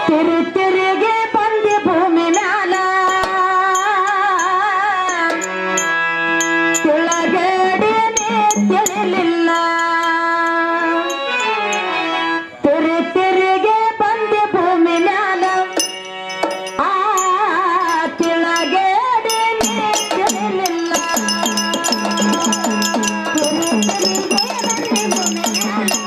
ತಿರು ತಿರುಗಿ ಬಂದಿ ಭೂಮಿ ಮ್ಯಾಲ ಕೆಳಗಡೆ ತಿಳಿಲಿಲ್ಲ ತಿರು ತಿರುಗಿ ಬಂದಿ ಭೂಮಿ ಮ್ಯಾಲ ಆ ಕೆಳಗಡೆ ತಿಳಿಲಿಲ್ಲ ತಿರು ತಿರುಗಿ ಬಂದಿ ಭೂಮಿ ಮ್ಯಾಲ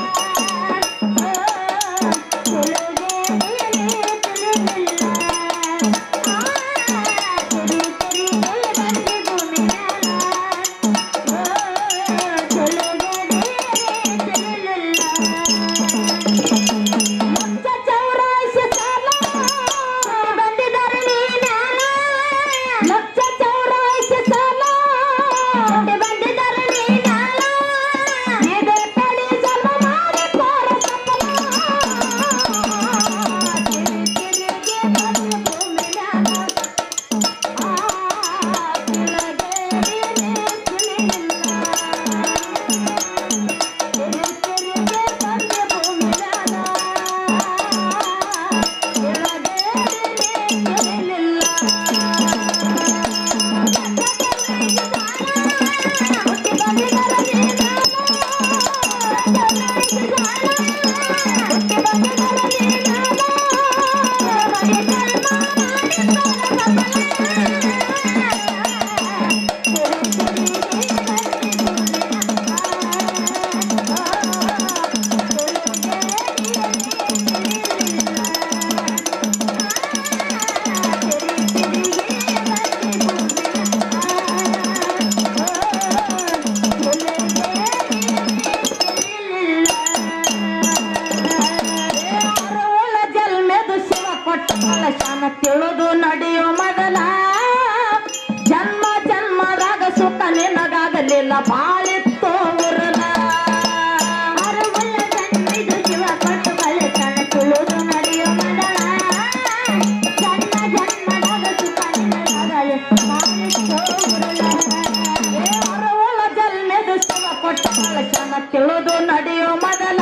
ಅರವಳ ಜನ್ಮೆದು ಶಿವ ಕೊಟ್ಟ ಕಲಶನ ತಿಳಿದು ನಡೆಯೋ ಮೊದಲ ಜನ್ಮ ಜನ್ಮದಾಗ ಸುಖ ನಿನಗಾಗಲಿಲ್ಲ ಬಾಳಿತ್ತು ಉರಲ ಅರವಳ ಜನ್ಮೆದು ಶಿವ ಕೊಟ್ಟ ಕಲಶನ ತಿಳಿದು ನಡೆಯೋ ಮೊದಲ ಜನ್ಮ ಜನ್ಮದಾಗ ಸುಖ ನಿನಗಾಗಲಿಲ್ಲ ಬಾಳಿತ್ತು ಉರಲ ಏ ಅರವಳ ಜನ್ಮೆದು ಶಿವ ಕೊಟ್ಟ ಕಲಶನ ತಿಳಿದು ನಡೆಯೋ ಮೊದಲ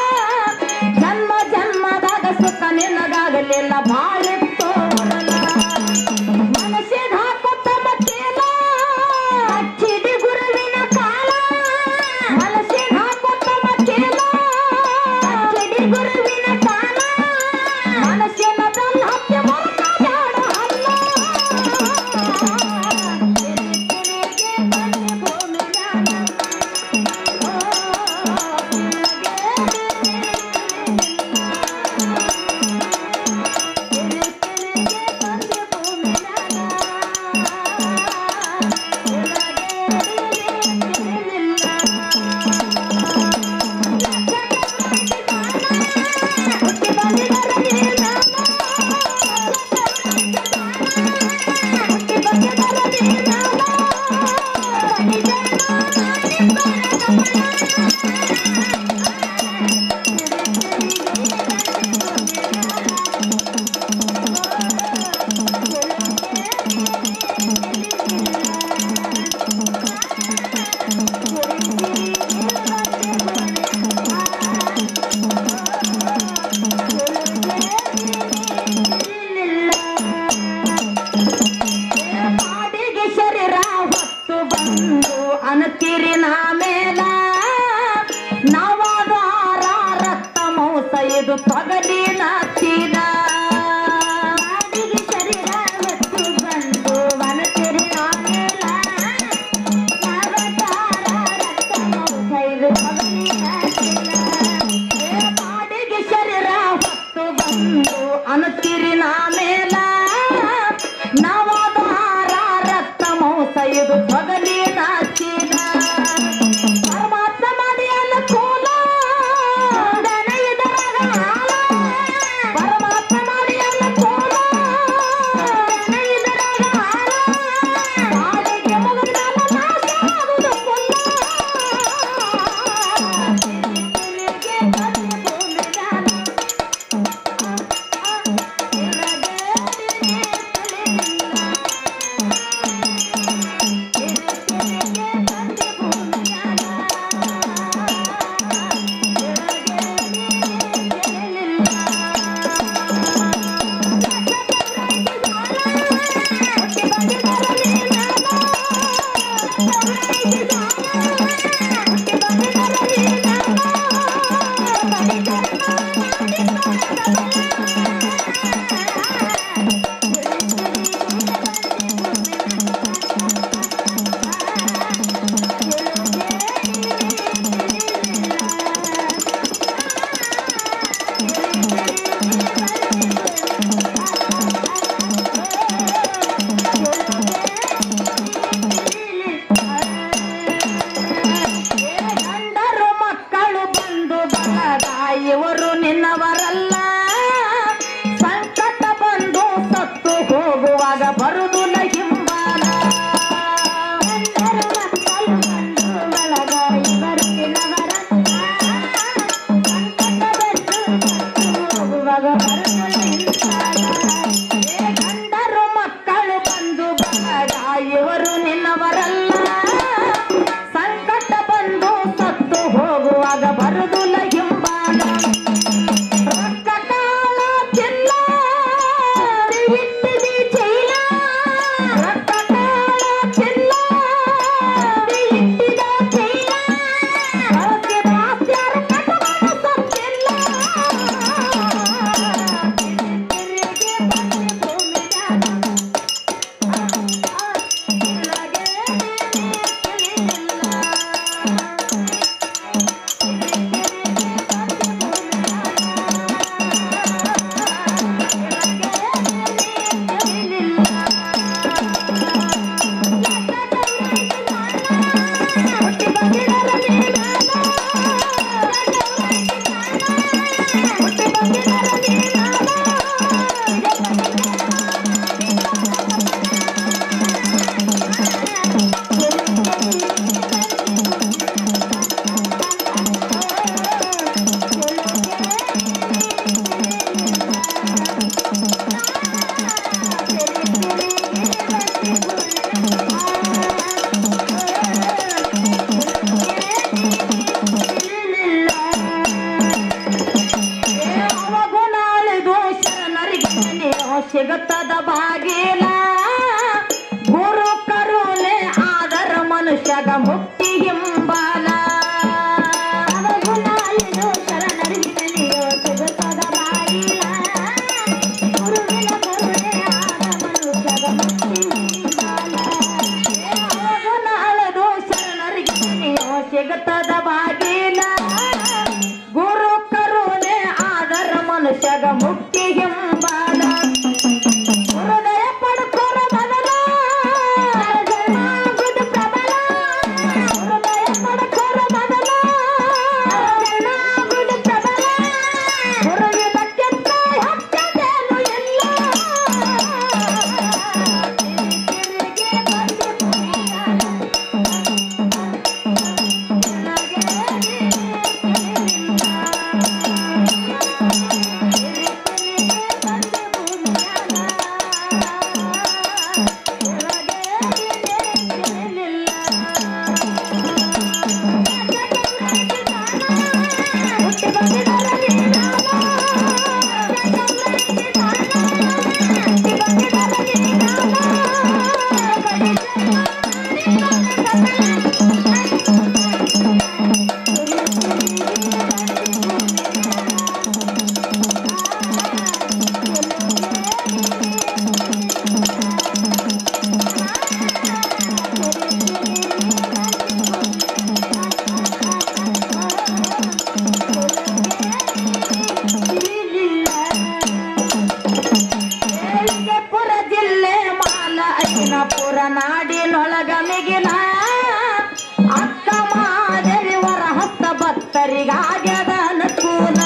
ಜನ್ಮ ಜನ್ಮದಾಗ ಸುಖ ನಿನಗಾಗಲಿಲ್ಲ ಬಾಳಿತ್ತು ಹೊರಲ. ಮನಸ್ಸಿಗೆ ಹಾಕುತ್ತ ಮತ್ತೇನ ಹಚ್ಚಿದಿ ಗುರುವಿನ ಕಾಲ ಮನಸ್ಸಿಗೆ ಹಾಕುತ್ತ ಮತ್ತೇನ ಹಚ್ಚಿದಿ ಗುರುವಿನ ಕಾಲ ಮನಸ್ಸಿನ ತನ್ನ ಹತ್ಯೆ ಮರಕ ಬ್ಯಾಡ ಅಲ್ಲ. ತಿರುಗಿ ಬಂದೆ ಭೂಮಿ ಮ್ಯಾಲ. ಬಾಡಿಗೆ ಶರೀರ ಹೊತ್ತು ಬಂದು ಅನತಿರಿ ನಾಮೇಲ ನವದಾರ ರಕ್ತ ಮೌಸ ಇದು ತೊಗಲಿನ ಚೀಲ ಬಾಡಿಗೆ ಶರೀರ ಹೊತ್ತು ಬಂದು ಅನತಿರಿ ನಾಮೇಲ ನವದಾರ ರಕ್ತ ಮೌಸ ಇದು ತೊಗಲಿನ ಚೀಲ ಏ ಬಾಡಿಗೆ ಶರೀರ ಹೊತ್ತು ಬಂದು ಅನತಿರಿ ನಾಮೇಲ ನವದಾರ ರಕ್ತ ಮೌಸ ಇದು ತೊಗಲಿನ ಚೀಲ ಪರಮಾತ್ಮ ಮಾಡಿ ಅನುಕೂಲ ದನ ಇದರಾಗ ಹಾಲ. ಪರಮಾತ್ಮ ಮಾಡಿ ಅನುಕೂಲ ದನ ಇದರಾಗ ಹಾಲ. ಬಾಳಿಗೆ ಮುಗಿದಾಗ ನಾಶ ಆಗುವುದು ಪುಲ್ಲ. ತಿರುಗಿ ಬಂದೆ ಭೂಮಿ ಮ್ಯಾಲ. ಸಿಗುತ್ತದ ಬಾಗಿಲ ಗುರು ಕರುಣೆ ಆದರ ಮನುಷ್ಯಗ ಮುಕ್ತಿ ಹಿಂಬಾಲ ಅವಗುಣಾಲಿದು ಶರಣರಿಗೆ ನೆನೆಯೋ ಸಿಗುತ್ತದ ಬಾಗಿಲ. ಗುರುವಿನ ಕರುಣೆ ಆದ ಮನುಷ್ಯಗ ಮುಕ್ತಿ ಹಿಂಬಾಲ. ನಾಳದು ಶರಣರಿಗೆ ನೀವು ಸಿಗುತ್ತದ ಬಾಗಿಲ ಗುರು ಕರುಣೆ ಆದರ ಮನುಷ್ಯಗ ಮುಕ್ತಿ ಹಿಂಬಾಲ ಹೃದಯ ಪಡ್ಕೊರ ಮೊದಲ ಜನ್ಮಾಗುದು ಪ್ರಬಲ. ಹೃದಯ ಪಡ್ಕೊರ ಮೊದಲ ಜನ್ಮಾಗುದು ಪ್ರಬಲ. ಗುರುವಿನಕ್ಕಿಂತ ಹೆಚ್ಚದೇನು ಇಲ್ಲ ತಿರುಗಿ ಬಂದು ಕುಣಿಯಲ. ಪುರ ಜಿಲ್ಲೆ ಮಾಲ ಐನಪುರ ನಾಡಿನೊಳಗ ಮಿಗಿಲ ಅಕ್ಕ ಮಾದರಿವರ ಹತ್ತ ಭಕ್ತರಿಗಾಗ್ಯದ ಅನುಕೂಲ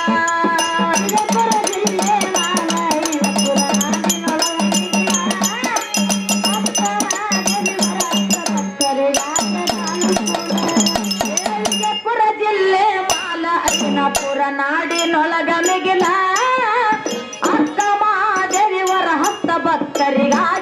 ಪುರ ಜಿಲ್ಲೆ ಮಾಲ ಐನಪುರ ನಾಡಿನೊಳಗ ಮಿಗಿಲ ಅಕ್ಕ ಮಾದರಿವರ ಹತ್ತ ಭಕ್ತರಿಗಾಗ್ಯದ